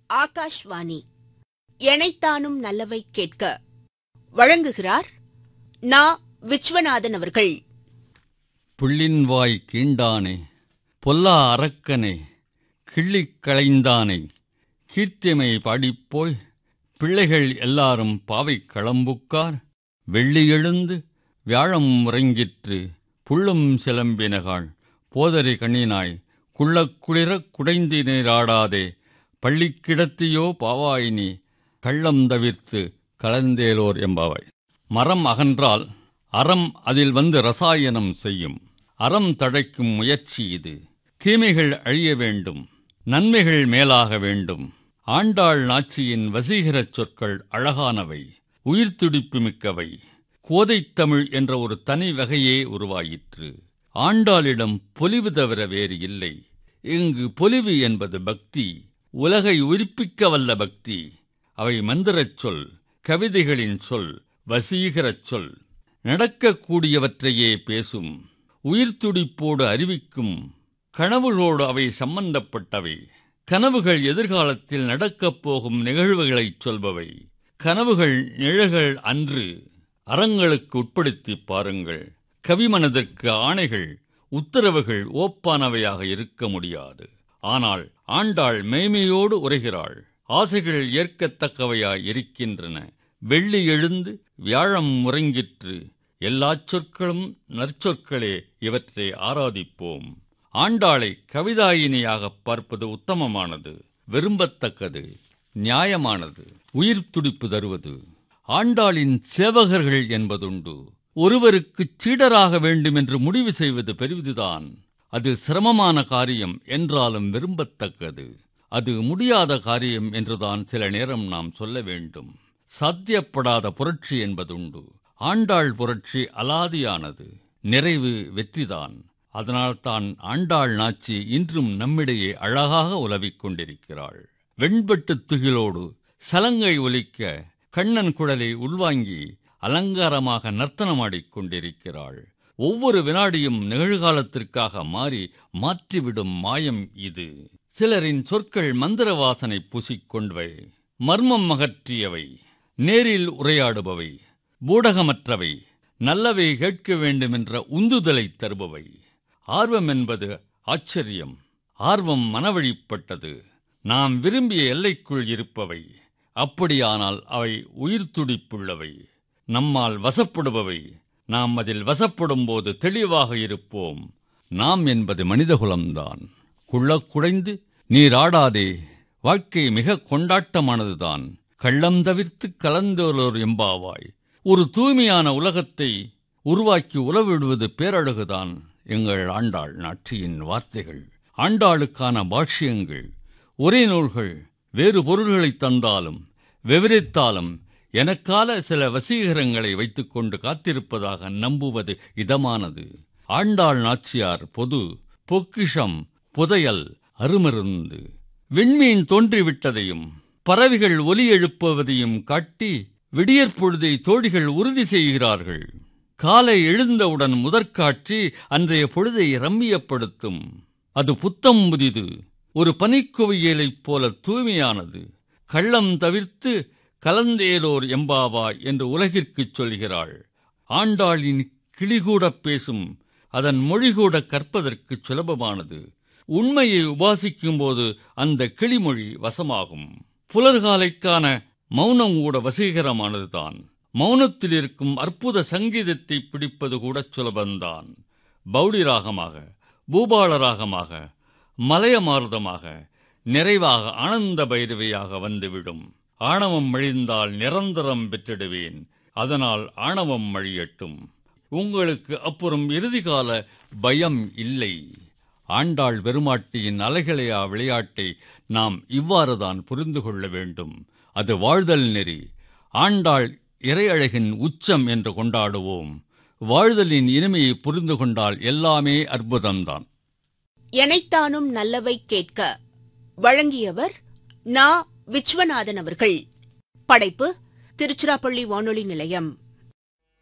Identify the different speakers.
Speaker 1: ஆகாஷ்வாணி எனைத்தானும் நல்லவை கேட்க வழங்குகிறார் நா விஸ்வநாதன் அவர்கள்
Speaker 2: புள்ளின்வாய் கீண்டானே பொல்லா அரக்கனே கிள்ளிக் களைந்தானே கீர்த்திமை பாடிப்போய் பிள்ளைகள் எல்லாரும் பாவை களம்புக்கார் வெள்ளி எழுந்து வியாழம் உறங்கிற்று புள்ளும் சிலம்பினகாள் போதரி கண்ணினாய் குள்ளக்குளிரக் குடைந்து நீராடாதே பள்ளிக்கிடத்தியோ பாவாயினி கள்ளம் தவிர்த்து கலந்தேலோர் என்பாவாய் மரம் அகன்றால் அறம் அதில் வந்து ரசாயனம் செய்யும் அறம் தழைக்கும் முயற்சி இது தீமைகள் அழிய வேண்டும் நன்மைகள் மேலாக வேண்டும் ஆண்டாள் நாச்சியின் வசீகரச் சொற்கள் அழகானவை உயிர்த்துடிப்பு மிக்கவை கோதைத்தமிழ் என்ற ஒரு தனி வகையே உருவாயிற்று ஆண்டாளிடம் பொலிவு தவிர வேறு இல்லை இங்கு பொலிவு என்பது பக்தி உலகை உயிர்ப்பிக்க வல்ல பக்தி அவை மந்திரச் சொல் கவிதைகளின் சொல் வசீகரச் சொல் நடக்கக்கூடியவற்றையே பேசும் உயிர்த்துடிப்போடு அறிவிக்கும் கனவுகளோடு அவை சம்பந்தப்பட்டவை கனவுகள் எதிர்காலத்தில் நடக்கப் போகும் நிகழ்வுகளைச் சொல்பவை கனவுகள் நிழல்கள் அன்று அறங்களுக்கு உட்படுத்திப் பாருங்கள் கவிமனதிற்கு ஆணைகள் உத்தரவுகள் ஓப்பானவையாக இருக்க முடியாது ஆனால் ஆண்டாள் மேய்மையோடு உரைகிறாள் ஆசைகள் ஏற்கத்தக்கவையாய் இருக்கின்றன வெள்ளி எழுந்து வியாழம் முறங்கிற்று எல்லாச் சொற்களும் நற்சொற்களே இவற்றை ஆராதிப்போம் ஆண்டாளை கவிதாயினியாகப் பார்ப்பது உத்தமமானது விரும்பத்தக்கது நியாயமானது உயிர் துடிப்பு தருவது ஆண்டாளின் சேவகர்கள் என்பதுண்டு ஒருவருக்குச் சீடராக வேண்டும் என்று முடிவு செய்வது பெரிதுதான் அது சிரமமான காரியம் என்றாலும் விரும்பத்தக்கது அது முடியாத காரியம் என்றுதான் சில நேரம் நாம் சொல்ல வேண்டும் சாத்தியப்படாத புரட்சி என்பதுண்டு ஆண்டாள் புரட்சி அலாதியானது நிறைவு வெற்றிதான் அதனால்தான் ஆண்டாள் நாச்சி இன்றும் நம்மிடையே அழகாக உலவிக் கொண்டிருக்கிறாள் வெண்பட்டுத் துகிலோடு சலங்கை ஒலிக்க கண்ணன் குழலை உள்வாங்கி அலங்காரமாக நர்த்தனமாடிக் கொண்டிருக்கிறாள் ஒவ்வொரு வினாடியும் நிகழ்காலத்திற்காக மாறி மாற்றிவிடும் மாயம் இது சிலரின் சொற்கள் மந்திர வாசனை பூசிக்கொண்டவை மர்மம் அகற்றியவை நேரில் உரையாடுபவை பூடகமற்றவை நல்லவை கேட்க வேண்டுமென்ற உந்துதலை தருபவை ஆர்வம் என்பது ஆச்சரியம் ஆர்வம் மனவழிப்பட்டது நாம் விரும்பிய எல்லைக்குள் இருப்பவை அப்படியானால் அவை உயிர் துடிப்புள்ளவை நம்மால் வசப்படுபவை நாம் அதில் வசப்படும் போது தெளிவாக இருப்போம் நாம் என்பது மனிதகுலம்தான் குள்ளக் குடைந்து நீராடாதே வாழ்க்கை மிக கொண்டாட்டமானதுதான் கள்ளம் தவிர்த்து கலந்தோலோர் எம்பாவாய் ஒரு தூய்மையான உலகத்தை உருவாக்கி உலவிடுவது பேரழகுதான் எங்கள் ஆண்டாள் நாட்டியின் வார்த்தைகள் ஆண்டாளுக்கான பாஷ்யங்கள் ஒரே நூல்கள் வேறு பொருள்களை தந்தாலும் விவரித்தாலும் எனக்கால சில வசீகரங்களை வைத்துக்கொண்டு காத்திருப்பதாக நம்புவது இதமானது ஆண்டாள் நாச்சியார் பொது பொக்கிஷம் புதையல் அருமருந்து விண்மீன் தோன்றிவிட்டதையும் பறவைகள் ஒலி எழுப்புவதையும் காட்டி விடியற்பொழுதை தோழிகள் உறுதி செய்கிறார்கள் காலை எழுந்தவுடன் முதற்காட்சி அன்றைய பொழுதை ரம்மியப்படுத்தும் அது புத்தம் புதிது ஒரு பனிக்குவியலைப் போல தூய்மையானது கள்ளம் தவிர்த்து கலந்தேலோர் எம்பாவா என்று உலகிற்குச் சொல்கிறாள் ஆண்டாளின் கிளிகூடப் பேசும் அதன் மொழிகூட கற்பதற்கு சுலபமானது உண்மையை உபாசிக்கும்போது அந்த கிளிமொழி வசமாகும் புலர்காலைக்கான மௌனம் கூட வசீகரமானதுதான் மௌனத்தில் இருக்கும் அற்புத சங்கீதத்தை பிடிப்பது கூட சுலபந்தான் பௌடி ராகமாக பூபால ராகமாக மலையமாருதமாக நிறைவாக ஆனந்த பைரவியாக வந்துவிடும் ஆணவம் மழிந்தால் நிரந்தரம் பெற்றிடுவேன் அதனால் ஆணவம் மழியட்டும் உங்களுக்கு அப்புறம் இறுதிகால பயம் இல்லை ஆண்டாள் பெருமாட்டியின் அலைகளையா விளையாட்டை நாம் இவ்வாறுதான் புரிந்து கொள்ள வேண்டும் அது வாழ்தல் நெறி ஆண்டாள் இறையழகின் உச்சம் என்று கொண்டாடுவோம் வாழ்தலின் இனிமையை புரிந்து கொண்டால் எல்லாமே அற்புதம்தான்
Speaker 1: எனைத்தானும் நல்லவை கேட்க வழங்கியவர் நா விஸ்வநாதன் அவர்கள் படைப்பு திருச்சிராப்பள்ளி வானொலி நிலையம்